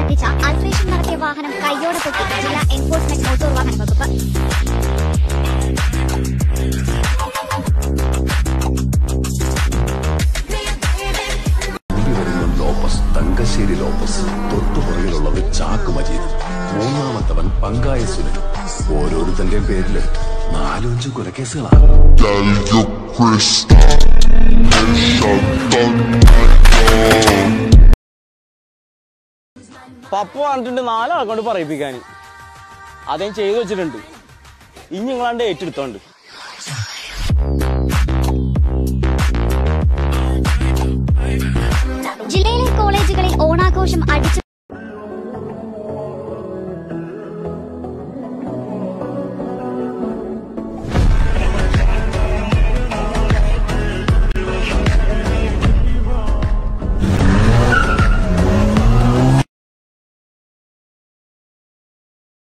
എത്തിച്ച അൾട്രേഷൻ നടത്തിയ വാഹനം കയ്യോടെ പൊക്കി ജില്ലാ എൻഫോഴ്സ്മെന്റ് മോട്ടോർ വാഹന വകുപ്പ് മുമ്പിൽ വരുന്ന ലോപ്പസ് തങ്കശ്ശേരി ലോപ്പസ് തൊട്ടു പുറകിലുള്ളത് ചാക്ക് മജീദ് മൂന്നാമത്തവൻ പങ്കായ സുനിൽ ഓരോരുത്തന്റെയും പേരില് നാലും അഞ്ചും കൊലക്കേസുകളാണ് Gallo Crystal പപ്പ പറഞ്ഞിട്ടുണ്ട് നാലാളെ കൊണ്ട് പറയിപ്പിക്കാൻ അതേ ചെയ്തു വെച്ചിട്ടുണ്ട് ഇനി നിങ്ങളാണ്ട് ഏറ്റെടുത്തോണ്ട് ജില്ലയിലെ കോളേജുകളിൽ ഓണാഘോഷം അടിച്ചു